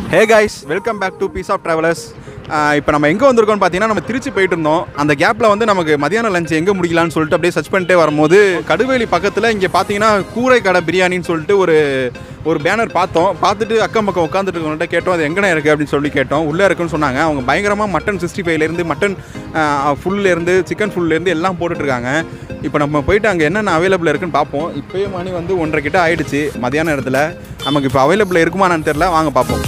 Hey guys welcome back to peace of travellers இப்போ நம்ம எங்கே வந்திருக்கோம்னு பார்த்தீங்கன்னா நம்ம திருச்சி போயிட்டு இருந்தோம் அந்த கேப்பில் வந்து நமக்கு மதியான லஞ்ச் எங்கே முடிக்கலாம்னு சொல்லிட்டு அப்படியே சர்ச் பண்ணிட்டே வரும்போது கடுவேலி பக்கத்தில் இங்கே பார்த்தீங்கன்னா கூரை கடை பிரியாணின்னு சொல்லிட்டு ஒரு ஒரு பேனர் பார்த்தோம் பார்த்துட்டு அக்கம் பக்கம் உட்காந்துட்டு இருக்கவங்கள்ட்ட கேட்டோம் அது எங்கன இருக்குது அப்படின்னு சொல்லி கேட்டோம் உள்ளே இருக்குன்னு சொன்னாங்க அவங்க பயங்கரமாக மட்டன் சிக்ஸ்டி ஃபைவ்லேருந்து மட்டன் ஃபுல்லேருந்து சிக்கன் ஃபுல்லேருந்து எல்லாம் போட்டுட்ருக்காங்க இப்போ நம்ம போயிட்டு அங்கே என்னென்ன அவைலபிள் இருக்குன்னு பார்ப்போம் இப்போயே மணி வந்து ஒன்றரை கிட்ட ஆயிடுச்சு மதியான இடத்துல நமக்கு இப்போ அவைலபிள் இருக்குமான்னு தெரில வாங்க பார்ப்போம்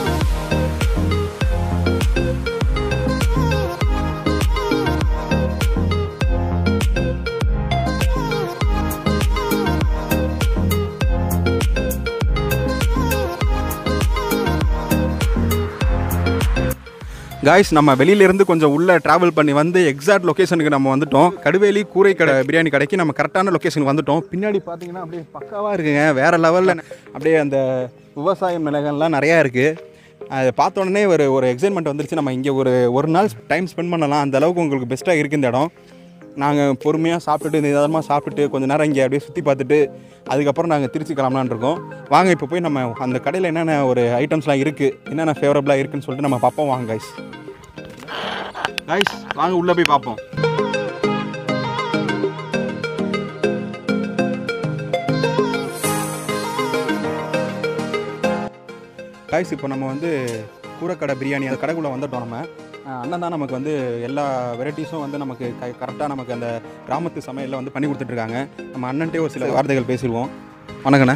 காய்ஸ் நம்ம வெளியிலேருந்து கொஞ்சம் உள்ளே ட்ராவல் பண்ணி வந்து எக்ஸாக்ட் லொக்கேஷனுக்கு நம்ம வந்துட்டோம் கடுவேலி கூரை கடை பிரியாணி கடைக்கு நம்ம கரெக்டான லொக்கேஷனுக்கு வந்துட்டோம் பின்னாடி பார்த்தீங்கன்னா அப்படியே பக்காவாக இருக்குங்க வேறு லெவலில் அப்படியே அந்த விவசாய நிலங்கள்லாம் நிறையா இருக்குது அதை பார்த்த உடனே ஒரு ஒரு எக்ஸைட்மெண்ட் வந்துருச்சு நம்ம இங்கே ஒரு ஒரு நாள் டைம் ஸ்பெண்ட் பண்ணலாம் அந்த அளவுக்கு உங்களுக்கு பெஸ்ட்டாக இருக்குது இந்த இடம் நாங்கள் பொறுமையாக சாப்பிட்டுட்டு நிதானமாக சாப்பிட்டுட்டு கொஞ்ச நேரம் இங்கே அப்படியே சுற்றி பார்த்துட்டு அதுக்கப்புறம் நாங்கள் திருச்சி கிளம்பலான் இருக்கோம் வாங்க இப்போ போய் நம்ம அந்த கடையில் என்னென்ன ஒரு ஐட்டம்ஸ்லாம் இருக்குது என்னென்ன ஃபேவரபுளாக இருக்குன்னு சொல்லிட்டு நம்ம பார்ப்போம் வாங்க கைஸ் கைஸ் வாங்க உள்ளே போய் பார்ப்போம் கைஸ் இப்போ நம்ம வந்து கூரக்கடை பிரியாணி அந்த கடைக்குள்ளே வந்துட்டோம் நம்ம அஹ் அண்ணன் தான் நமக்கு வந்து எல்லா வெரைட்டிஸும் வந்து நமக்கு க கரெக்டாக நமக்கு அந்த கிராமத்து சமையலில் வந்து பண்ணி கொடுத்துட்ருக்காங்க நம்ம அண்ணன்ட்டே ஒரு சில வார்த்தைகள் பேசிடுவோம் வணக்கண்ணே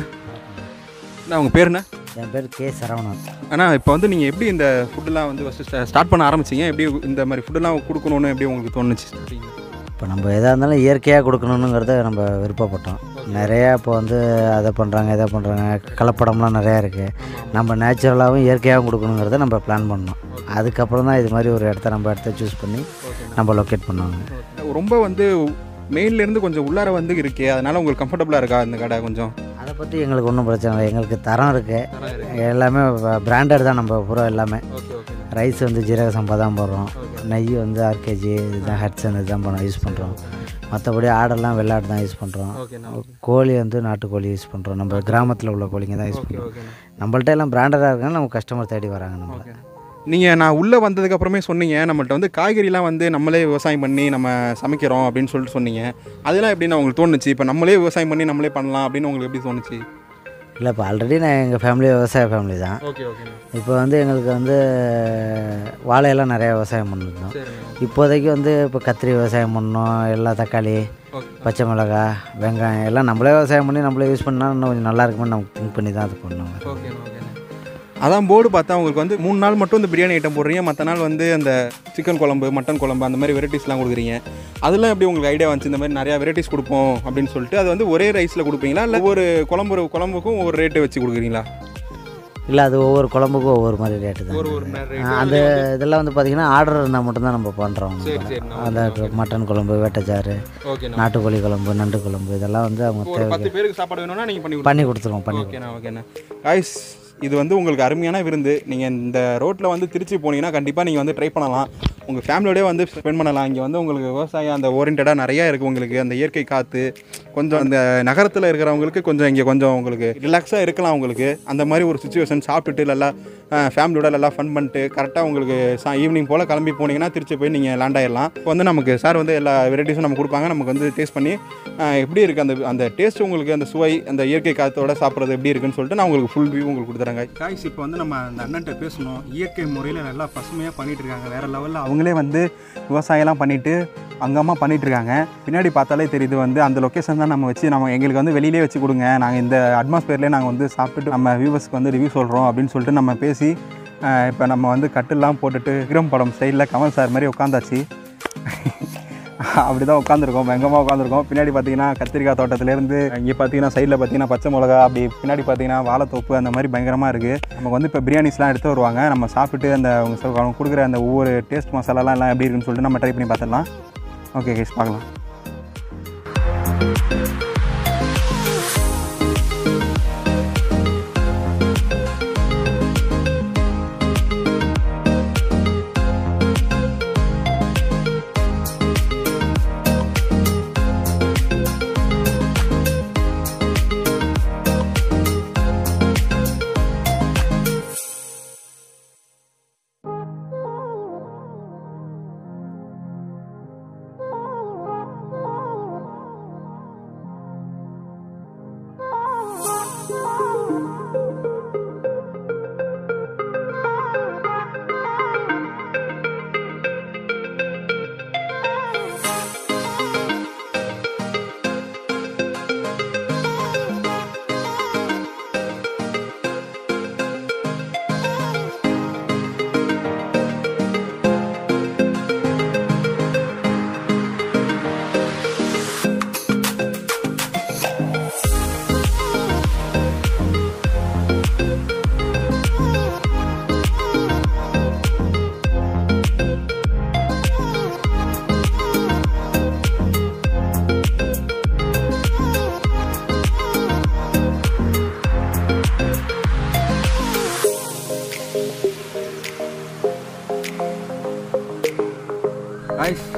அண்ணா உங்கள் பேருண்ணே என் பேர் கே சரவணன் அண்ணா இப்போ வந்து நீங்கள் எப்படி இந்த ஃபுட்டெல்லாம் வந்து ஃபஸ்ட்டு ஸ்டார்ட் பண்ண ஆரம்பிச்சிங்க எப்படி இந்த மாதிரி ஃபுட்டெல்லாம் கொடுக்கணுன்னு எப்படி உங்களுக்கு தோணுச்சு இப்போ நம்ம எதாக இருந்தாலும் இயற்கையாக கொடுக்கணுங்கிறத நம்ம விருப்பப்பட்டோம் நிறையா இப்போ வந்து அதை பண்ணுறாங்க இதை பண்ணுறாங்க கலப்படம்லாம் நிறையா இருக்குது நம்ம நேச்சுரலாகவும் இயற்கையாகவும் கொடுக்கணுங்கிறத நம்ம பிளான் பண்ணோம் அதுக்கப்புறம் தான் இது மாதிரி ஒரு இடத்த நம்ம இடத்த சூஸ் பண்ணி நம்ம லொக்கேட் பண்ணுவாங்க ரொம்ப வந்து மெயின்லேருந்து கொஞ்சம் உள்ளார வந்து இருக்கே அதனால உங்களுக்கு கம்ஃபர்டபுளாக இருக்கா இந்த கடை கொஞ்சம் அதை பற்றி எங்களுக்கு ஒன்றும் பிரச்சனை இல்லை எங்களுக்கு தரம் இருக்குது எல்லாமே பிராண்டட் தான் நம்ம பூரா எல்லாமே ஓகே ஓகே ரைஸ் வந்து ஜீரக சம்பா தான் போடுறோம் நெய் வந்து ஆர்கேஜி இதுதான் ஹட்ஸ் அந்த இதுதான் பண்ண யூஸ் பண்ணுறோம் மற்றபடி ஆடெல்லாம் வெள்ளாடு தான் யூஸ் பண்ணுறோம் ஓகேண்ணா கோழி வந்து நாட்டுக்கோழி யூஸ் பண்ணுறோம் நம்ம கிராமத்தில் உள்ள கோழிங்க தான் யூஸ் பண்ணுறோம் ஓகேண்ணா நம்மள்ட்ட எல்லாம் பிராண்டடாக இருக்காங்க நம்ம கஸ்டமர் தேடி வராங்க நம்மளை நீங்கள் நான் உள்ளே வந்ததுக்கு அப்புறமே சொன்னீங்க நம்மள்ட்ட வந்து காய்கறிலாம் வந்து நம்மளே விவசாயம் பண்ணி நம்ம சமைக்கிறோம் அப்படின்னு சொல்லிட்டு சொன்னீங்க அதெல்லாம் எப்படின்னு உங்களுக்கு தோணுச்சு இப்போ நம்மளே விவசாயம் பண்ணி நம்மளே பண்ணலாம் அப்படின்னு உங்களுக்கு எப்படி தோணுச்சு இல்லை இப்போ ஆல்ரெடி நான் எங்கள் ஃபேமிலி விவசாய ஃபேமிலி தான் ஓகே ஓகே இப்போ வந்து எங்களுக்கு வந்து வாழையெல்லாம் நிறையா விவசாயம் பண்ணிருந்தோம் இப்போதைக்கு வந்து இப்போ கத்திரி விவசாயம் பண்ணோம் எல்லா தக்காளி ஓகே பச்சை மிளகாய் வெங்காயம் எல்லாம் நம்மளே விவசாயம் பண்ணி நம்மளே யூஸ் பண்ணால் இன்னும் கொஞ்சம் நல்லா இருக்குமே நம்ம திங்க் பண்ணி தான் அது பண்ணோம் ஓகே ஓகே அதான் போர்டு பார்த்தா உங்களுக்கு வந்து மூணு நாள் மட்டும் இந்த பிரியாணி ஐட்டம் போடுறீங்க மற்ற நாள் வந்து அந்த சிக்கன் குழம்பு மட்டன் குழம்பு அந்த மாதிரி வெரைட்டிஸ்லாம் கொடுக்குறீங்க அதெல்லாம் எப்படி உங்களுக்கு ஐடியா வந்துச்சு இந்த மாதிரி நிறையா வெரைட்டிஸ் கொடுப்போம் அப்படின்னு சொல்லிட்டு அது வந்து ஒரே ரைஸில் கொடுப்பீங்களா இல்லை ஒவ்வொரு குழம்பு குழம்புக்கும் ஒவ்வொரு ரேட்டு வச்சு கொடுக்குறீங்களா இல்லை அது ஒவ்வொரு குழம்புக்கும் ஒவ்வொரு மாதிரி ரேட்டு தான் ஒரு ஒரு rate. ஆ, அந்த இதெல்லாம் வந்து பார்த்திங்கன்னா ஆர்டர் இருந்தால் மட்டும்தான் நம்ம பண்ணுறோம் சரி சரிண்ணா அந்த மட்டன் குழம்பு வேட்டைச்சாறு ஓகேண்ணா நாட்டுக்கோழி குழம்பு நண்டு குழம்பு இதெல்லாம் வந்து அவங்க ஒரு தேவை பத்து பேருக்கு சாப்பாடு வேணும்னா நீங்கள் பண்ணி பண்ணி கொடுத்துருவோம் பண்ணி ஓகேண்ணா ஓகேண்ணா காய்ஸ் இது வந்து உங்களுக்கு அருமையான விருந்து நீங்கள் இந்த ரோட்டில் வந்து திருச்சி போனீங்கன்னா கண்டிப்பாக நீங்கள் வந்து ட்ரை பண்ணலாம் உங்கள் ஃபேமிலியோடய வந்து ஸ்பெண்ட் பண்ணலாம் இங்கே வந்து உங்களுக்கு விவசாயம் அந்த ஓரியன்டாக நிறையா இருக்குது உங்களுக்கு அந்த இயற்கை காற்று கொஞ்சம் அந்த நகரத்தில் இருக்கிறவங்களுக்கு கொஞ்சம் இங்கே கொஞ்சம் உங்களுக்கு ரிலாக்ஸாக இருக்கலாம் உங்களுக்கு அந்த மாதிரி ஒரு சுச்சுவேஷன் சாப்பிட்டுட்டு நல்லா ஃபேமிலியோட நல்லா ஃபன் பண்ணிட்டு கரெக்டாக உங்களுக்கு சா ஈவினிங் போல் கிளம்பி போனீங்கன்னா திருச்சி போய் நீங்கள் லேண்ட் ஆயிடலாம் இப்போ வந்து நமக்கு சார் வந்து எல்லா வெரைட்டிஸும் நம்ம கொடுப்பாங்க நமக்கு வந்து டேஸ்ட் பண்ணி ஆஹ், எப்படி இருக்குது அந்த அந்த டேஸ்ட் உங்களுக்கு அந்த சுவை அந்த இயற்கை காற்றோட சாப்பிட்றது எப்படி இருக்குன்னு சொல்லிட்டு நான் உங்களுக்கு ஃபுல் வியூ உங்களுக்கு கொடுத்துறேங்க காய்ஸ் இப்போ வந்து நம்ம அந்த அண்ணன்ட்ட பேசணும் இயற்கை முறையில் நல்லா பசுமையாக பண்ணிட்டு இருக்காங்க வேறு லெவலில் அவங்களே வந்து விவசாயம்லாம் பண்ணிட்டு அங்கம்மா பண்ணிட்டு இருக்காங்க பின்னாடி பார்த்தாலே தெரியுது வந்து அந்த லொக்கேஷன் தான் நம்ம வச்சு நம்ம எங்களுக்கு வந்து வெளியிலே வச்சு கொடுங்க நாங்கள் இந்த அட்மாஸ்பியர்லேயே நாங்கள் வந்து சாப்பிட்டுட்டு நம்ம வியூவர்ஸ்க்கு வந்து ரிவ்யூ சொல்கிறோம் அப்படின்னு சொல்லிட்டு நம்ம பேசி இப்போ நம்ம வந்து கட்டுலாம் போட்டுட்டு விக்ரம் படம் ஸ்டைலில் கமல் சார் மாதிரி உட்காந்தாச்சு அப்படி தான் உட்காந்துருக்கோம் வெங்கமாக உட்காந்துருக்கோம் பின்னாடி பார்த்தீங்கன்னா கத்திரிக்காய் தோட்டத்துலேருந்து இங்கே பார்த்தீங்கன்னா சைடில் பார்த்தீங்கன்னா பச்சை மிளகா அப்படி பின்னாடி பார்த்தீங்கன்னா வாழைத்தோப்பு அந்த மாதிரி பயங்கரமாக இருக்குது நமக்கு வந்து இப்போ பிரியாணிஸ்லாம் எடுத்து வருவாங்க நம்ம சாப்பிட்டு அந்த அவங்க சொல்- அவங்க கொடுக்குற அந்த ஒவ்வொரு டேஸ்ட் மசாலாலாம் எல்லாம் எப்படி இருக்குன்னு சொல்லிட்டு நம்ம ட்ரை பண்ணி பார்த்துடலாம் ஓகே கேஸ் பார்க்கலாம்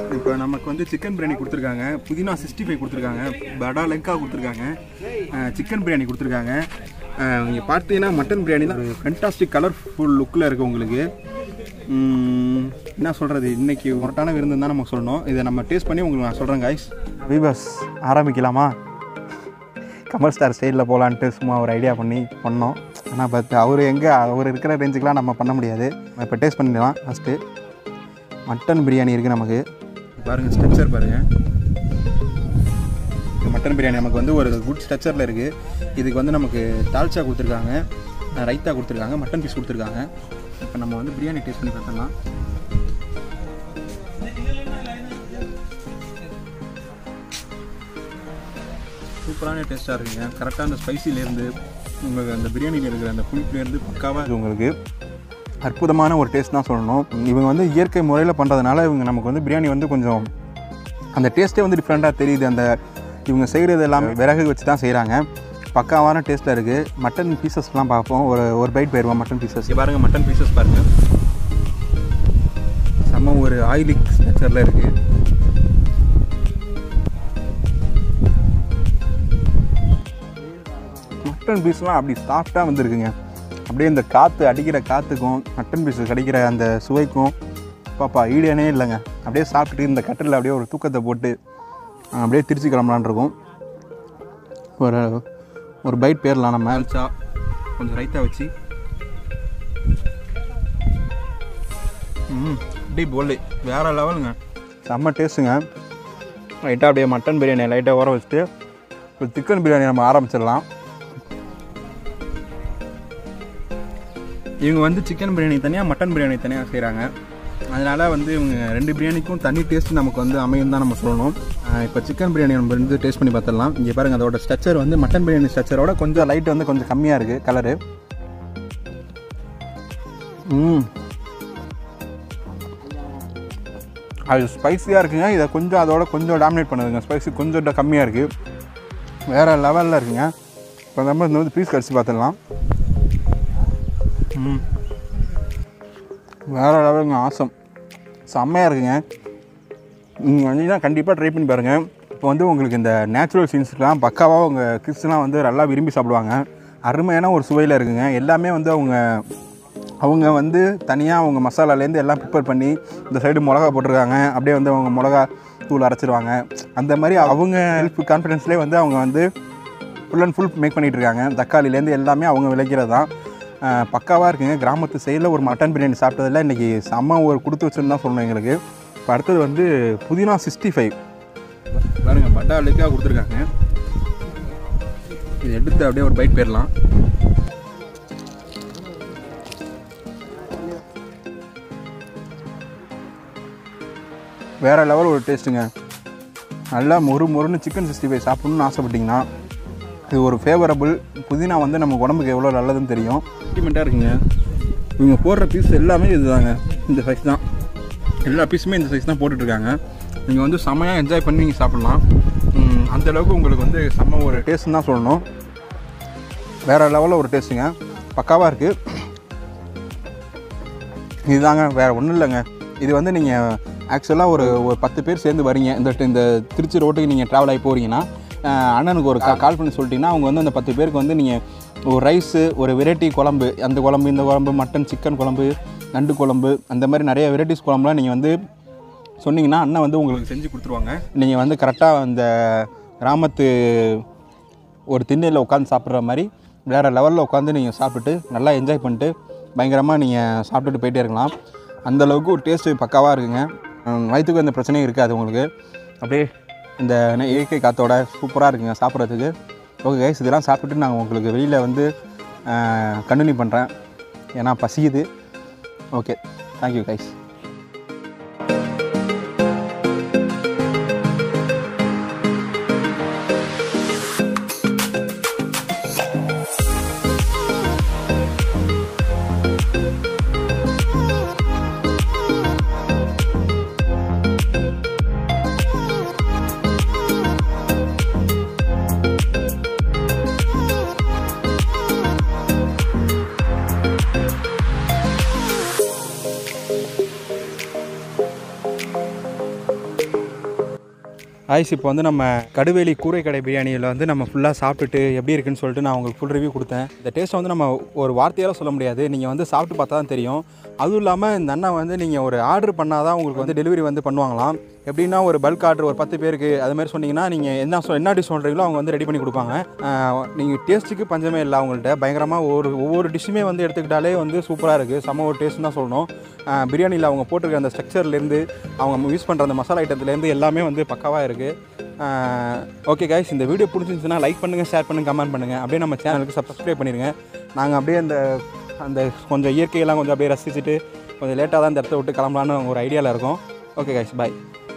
இப்போ நமக்கு வந்து சிக்கன் பிரியாணி கொடுத்துருக்காங்க புதினா சிக்ஸ்டி ஃபைவ் கொடுத்துருக்காங்க படா லெக்கா கொடுத்துருக்காங்க சிக்கன் பிரியாணி கொடுத்துருக்காங்க நீங்கள் பார்த்தீங்கன்னா மட்டன் பிரியாணி தான் ஃபென்டாஸ்டிக் கலர்ஃபுல் லுக்கில் இருக்குது உங்களுக்கு உம், என்ன சொல்கிறது இன்னைக்கு ஒரட்டான விருந்து தான் நமக்கு சொல்லணும் இதை நம்ம டேஸ்ட் பண்ணி உங்களுக்கு நான் சொல்கிறேன் காய்ஸ் விபஸ் ஆரம்பிக்கலாமா கமல் ஸ்டார் ஸ்டைலில் போகலான்ட்டு சும்மா ஒரு ஐடியா பண்ணி பண்ணோம் ஆனால் பட் அவர் எங்கே அவர் இருக்கிற ரேஞ்சுக்கெலாம் நம்ம பண்ண முடியாது இப்போ டேஸ்ட் பண்ணிடலாம் ஃபஸ்ட்டு மட்டன் பிரியாணி இருக்குது நமக்கு பாருங்கள் ஸ்ட்ரக்சர் பாருங்கள் மட்டன் பிரியாணி நமக்கு வந்து ஒரு குட் ஸ்ட்ரக்சரில் இருக்குது இதுக்கு வந்து நமக்கு தால்ச்சா கொடுத்துருக்காங்க அஹ் ரைத்தா கொடுத்துருக்காங்க மட்டன் பீஸ் கொடுத்துருக்காங்க இப்போ நம்ம வந்து பிரியாணி டேஸ்ட் பண்ணி பார்த்தலாம் சூப்பரான டேஸ்ட்டாக இருக்குங்க கரெக்டாக அந்த ஸ்பைசிலேருந்து உங்களுக்கு அந்த பிரியாணியில் இருக்கிற அந்த புளிப்புலேருந்து பக்காவாக இருக்குது உங்களுக்கு அற்புதமான ஒரு டேஸ்ட் தான் சொல்லணும் இவங்க வந்து இயற்கை முறையில் பண்ணுறதுனால இவங்க நமக்கு வந்து பிரியாணி வந்து கொஞ்சம் அந்த டேஸ்ட்டே வந்து டிஃப்ரெண்ட்டாக தெரியுது அந்த இவங்க செய்கிறது எல்லாமே விறகு வச்சு தான் செய்கிறாங்க பக்காவான டேஸ்ட்டில் இருக்குது மட்டன் பீசஸ்லாம் பார்ப்போம் ஒரு ஒரு பைட் போயிடுவோம் மட்டன் பீசஸ் பாருங்கள் மட்டன் பீசஸ் பாருங்கள் செம்ம ஒரு ஆயிலிக் ஸ்ட்ரக்சரில் இருக்குது மட்டன் பீஸ்லாம் அப்படி சாஃப்டாக வந்திருக்குங்க அப்படியே இந்த காற்று அடிக்கிற காற்றுக்கும் மட்டன் பீஸ் கிடைக்கிற அந்த சுவைக்கும் பாப்பா ஈடனே இல்லைங்க அப்படியே சாப்பிட்டுட்டு இந்த கட்டில் அப்படியே ஒரு தூக்கத்தை போட்டு அஹ், அப்படியே திருச்சி கிளம்பலான் இருக்கோம் ஒரு ஒரு பைட் பேரலாம் நம்ம அல்ச்சா கொஞ்சம் ரைத்தா வச்சு ம் அப்படியே போல்லே வேறு லெவலுங்க செம்ம டேஸ்ட்டுங்க லைட்டாக அப்படியே மட்டன் பிரியாணி லைட்டாக ஊற வச்சுட்டு இப்போ சிக்கன் பிரியாணி நம்ம ஆரம்பிச்சிடலாம் இவங்க வந்து சிக்கன் பிரியாணி தனியாக மட்டன் பிரியாணி தனியாக செய்கிறாங்க அதனால் வந்து இவங்க ரெண்டு பிரியாணிக்கும் தனி டேஸ்ட் நமக்கு வந்து அமையும் தான் நம்ம சொல்லணும் இப்போ சிக்கன் பிரியாணி நம்ம வந்து டேஸ்ட் பண்ணி பார்த்துடலாம் இங்கே பாருங்கள் அதோட ஸ்ட்ரக்சர் வந்து மட்டன் பிரியாணி ஸ்ட்ரக்சரோட கொஞ்சம் லைட் வந்து கொஞ்சம் கம்மியாக இருக்குது கலரு ம் அது ஸ்பைஸியாக இருக்குங்க இதை கொஞ்சம் அதோட கொஞ்சம் டாமினேட் பண்ணுதுங்க ஸ்பைசி கொஞ்சம் கம்மியாக இருக்குது வேறு லெவலில் இருக்குங்க இப்போ நம்ம இந்த வந்து பீஸ் கடிச்சு பார்த்துடலாம் ம் வேறு லெவலுங்க ஆசம் செம்மையாக இருக்குங்க நீங்கள் வந்தீங்கன்னா கண்டிப்பாக ட்ரை பண்ணி பாருங்கள் இப்போ வந்து உங்களுக்கு இந்த நேச்சுரல் சீன்ஸ்லாம் பக்காவாக உங்கள் கிட்ஸ்லாம் வந்து நல்லா விரும்பி சாப்பிடுவாங்க அருமையான ஒரு சுவையில் இருக்குங்க எல்லாமே வந்து அவங்க அவங்க வந்து தனியாக அவங்க மசாலாலேருந்து எல்லாம் ப்ரிப்பேர் பண்ணி இந்த சைடு மிளகா போட்டிருக்காங்க அப்படியே வந்து அவங்க மிளகா தூள் அரைச்சிருவாங்க அந்த மாதிரி அவங்க செல்ஃப் கான்ஃபிடென்ஸ்லேயே வந்து அவங்க வந்து ஃபுல் அண்ட் ஃபுல் மேக் பண்ணிகிட்டு இருக்காங்க தக்காளிலேருந்து எல்லாமே அவங்க விளைக்கிறது தான் பக்காவாக இருக்குங்க கிராமத்து சைடில் ஒரு மட்டன் பிரியாணி சாப்பிட்டதில் இன்றைக்கி செம்ம ஒரு கொடுத்து வச்சுன்னு தான் சொல்லணும் எங்களுக்கு இப்போ அடுத்தது வந்து புதினா சிக்ஸ்டி ஃபைவ் பாருங்கள் பட்டா லிக்காக கொடுத்துருக்காங்க இது எடுத்து அப்படியே ஒரு பைட் போயிடலாம் வேறு லெவல் ஒரு டேஸ்ட்டுங்க நல்லா மொறு மொறுன்னு சிக்கன் சிக்ஸ்டி ஃபைவ் சாப்பிட்ணுன்னு ஆசைப்பட்டீங்கன்னா இது ஒரு ஃபேவரபுள் புதினா வந்து நம்ம உடம்புக்கு எவ்வளோ நல்லதுன்னு தெரியும் சென்டிமெண்ட்டாக இருக்குங்க இவங்க போடுற பீஸ் எல்லாமே இதுதாங்க இந்த சைஸ் தான் எல்லா பீஸுமே இந்த சைஸ் தான் போட்டுட்ருக்காங்க நீங்கள் வந்து செம்மையாக என்ஜாய் பண்ணி நீங்கள் சாப்பிட்லாம் ம், அந்த அளவுக்கு உங்களுக்கு வந்து செம்ம ஒரு டேஸ்ட்னு தான் சொல்லணும் வேறு லெவலில் ஒரு டேஸ்ட்டுங்க பக்காவாக இருக்குது இதுதாங்க வேறு ஒன்றும் இல்லைங்க இது வந்து நீங்கள் ஆக்சுவலாக ஒரு ஒரு பத்து பேர் சேர்ந்து வரீங்க இந்த இந்த திருச்சி ரோட்டுக்கு நீங்கள் ட்ராவல் ஆகி போகிறீங்கன்னா அஹ், அண்ணனுக்கு ஒரு கால் பண்ணி சொல்லிட்டீங்கன்னா அவங்க வந்து அந்த பத்து பேருக்கு வந்து நீங்கள் ஒரு ரைஸு ஒரு வெரைட்டி குழம்பு அந்த குழம்பு இந்த குழம்பு மட்டன் சிக்கன் குழம்பு நண்டு குழம்பு அந்த மாதிரி நிறைய வெரைட்டிஸ் குழம்புலாம் நீங்கள் வந்து சொன்னீங்கன்னா அண்ணன் வந்து உங்களுக்கு செஞ்சு கொடுத்துருவாங்க நீங்கள் வந்து கரெக்டாக அந்த கிராமத்து ஒரு திண்ணையில் உட்காந்து சாப்பிட்ற மாதிரி வேறு லெவலில் உட்காந்து நீங்கள் சாப்பிட்டுட்டு நல்லா என்ஜாய் பண்ணிட்டு பயங்கரமாக நீங்கள் சாப்பிட்டுட்டு போயிட்டே இருக்கலாம் அந்த அளவுக்கு ஒரு டேஸ்ட்டு பக்காவாக இருக்குங்க ஹம், வயிற்றுக்கு எந்த பிரச்சனையும் இருக்காது உங்களுக்கு அப்படியே இந்த நெ- இயற்கை காற்றோட சூப்பராக இருக்குங்க சாப்பிட்றதுக்கு ஓகே கைஸ் இதெல்லாம் சாப்பிட்டுட்டு நான் உங்களுக்கு வெளியில் வந்து கண்டினியூ பண்ணுறேன் ஏன்னா பசிக்குது ஓகே தேங்க்யூ கைஸ் ஆயிஸ் இப்போ வந்து நம்ம கடுவேலி கூரை கடை பிரியாணியில் வந்து நம்ம ஃபுல்லாக சாப்பிட்டுட்டு எப்படி இருக்குன்னு சொல்லிட்டு நான் உங்களுக்கு ஃபுல் ரிவ்யூ கொடுத்தேன் இந்த டேஸ்ட்டை வந்து நம்ம ஒரு வார்த்தையால் சொல்ல முடியாது நீங்கள் வந்து சாப்பிட்டு பார்த்தா தான் தெரியும் அதுவும் இல்லாமல் இந்த அண்ணா வந்து நீங்கள் ஒரு ஆர்டர் பண்ணால் தான் உங்களுக்கு வந்து டெலிவரி வந்து பண்ணுவாங்களாம் எப்படின்னா ஒரு பல்க் ஆர்டர் ஒரு பத்து பேருக்கு அது மாதிரி சொன்னீங்கன்னா நீங்கள் என்ன சொல் என்ன டிஷ் சொல்கிறீங்களோ அவங்க வந்து ரெடி பண்ணி கொடுப்பாங்க நீங்கள் டேஸ்ட்டுக்கு பஞ்சமே இல்லை அவங்கள்ட்ட பயங்கரமாக ஒவ்வொரு ஒவ்வொரு டிஷ்ஷுமே வந்து எடுத்துக்கிட்டாலே வந்து சூப்பராக இருக்குது செம்ம ஒரு டேஸ்ட் தான் சொல்லணும் பிரியாணியில் அவங்க போட்டிருக்க அந்த ஸ்ட்ரக்சர்லேருந்து அவங்க யூஸ் பண்ணுற அந்த மசாலா ஐட்டத்துலேருந்து எல்லாமே வந்து பக்காவாக இருக்குது ஓகே கைஸ் இந்த வீடியோ பிடிச்சிருந்துச்சுன்னா லைக் பண்ணுங்கள் ஷேர் பண்ணுங்கள் கமெண்ட் பண்ணுங்கள் அப்படியே நம்ம சேனலுக்கு சப்ஸ்கிரைப் பண்ணிடுங்க நாங்கள் அப்படியே அந்த அந்த கொஞ்சம் இயற்கையெல்லாம் கொஞ்சம் அப்படியே ரசிச்சுட்டு கொஞ்சம் லேட்டாக தான் இந்த இடத்த விட்டு கிளம்பலான்னு ஒரு ஐடியாவில் இருக்கோம் ஓகே கைஸ் பாய்